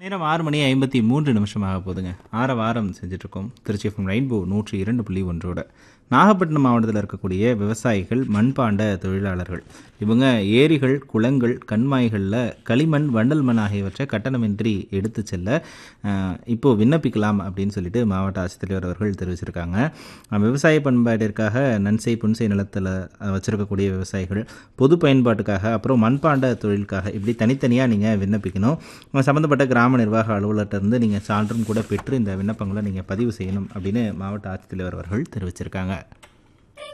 நேரம் ஆறு மணி ஐம்பத்தி மூன்று நிமிஷமாக போகுதுங்க ஆற வாரம் செஞ்சுட்ருக்கோம் திருச்சி எஃப்எம் ரெயின்போ நூற்றி இரண்டு புள்ளி ஒன்றோட நாகப்பட்டினம் மாவட்டத்தில் இருக்கக்கூடிய விவசாயிகள் மண்பாண்ட தொழிலாளர்கள் இவங்க ஏரிகள் குளங்கள் கண்மாய்களில் களிமண் வண்டல் மண் ஆகியவற்றை கட்டணமின்றி எடுத்து செல்ல அஹ், இப்போ விண்ணப்பிக்கலாம் அப்படின்னு சொல்லிட்டு மாவட்ட ஆட்சித்தலைவர் அவர்கள் தெரிவிச்சிருக்காங்க அஹ், விவசாய பண்பாட்டிற்காக நன்சை புன்சை நிலத்தில் வச்சிருக்கக்கூடிய விவசாயிகள் பொது பயன்பாட்டுக்காக அப்புறம் மண்பாண்ட தொழிலுக்காக இப்படி தனித்தனியாக நீங்கள் விண்ணப்பிக்கணும் அஹ், சம்மந்தப்பட்ட கிராம நிர்வாக அலுவலர்கிட்ட இருந்து நீங்கள் சான்றும் கூட பெற்று இந்த விண்ணப்பங்களை நீங்கள் பதிவு செய்யணும் அப்படின்னு மாவட்ட ஆட்சித்தலைவர் அவர்கள் தெரிவிச்சிருக்காங்க